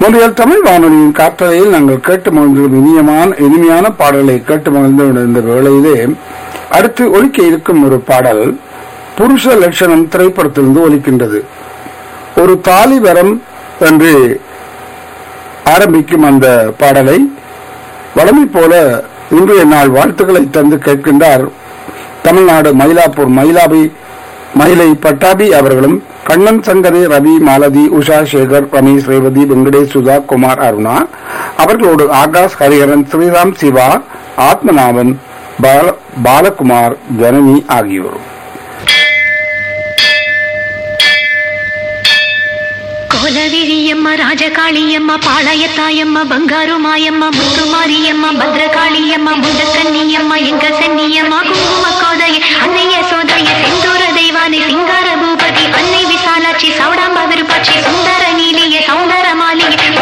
மொழியால் தமிழ் வானொலியின் காற்றலையில் நாங்கள் கேட்டு மகிழ்ந்ததும் இனியமான இனிமையான பாடல்களை கேட்டு மகிழ்ந்து இந்த வேளையிலே அடுத்து ஒலிக்க இருக்கும் ஒரு பாடல் புருஷ லட்சணம் திரைப்படத்திலிருந்து ஒலிக்கின்றது ஒரு தாலி வரம் என்று ஆரம்பிக்கும் அந்த பாடலை வளமை போல இன்றைய நாள் வாழ்த்துக்களை தந்து கேட்கின்றார் தமிழ்நாடு மயிலாப்பூர் மயிலாபி மயிலை பட்டாபி அவர்களும் கண்ணன் சங்கரி ரவி மாலதி உஷா சேகர் ரமேஷ் ரேவதி வெங்கடேஷ் சுதா குமார் அருணா அவர்களோடு ஆகாஷ் ஹரிஹரன் ஸ்ரீராம் சிவா ஆத்மநாபன் பால- பாலகுமார் ஜனனி ஆகியோரும் கோலவிழியம்மா ராஜகாளியம்மா பாளையத்தாயம்மா பங்காரு மாயம்மா முத்துமாரியம்மா பத்ரகாளியம்மா முண்டக்கன்னியம்மா எங்க சன்னியம்மா குங்கும கோதைய அன்னைய சோதைய செந்தூர தெய்வானை சிங்கார பூபதி அன்னை விசாலாட்சி சௌடாம்பா விருப்பாட்சி சுந்தர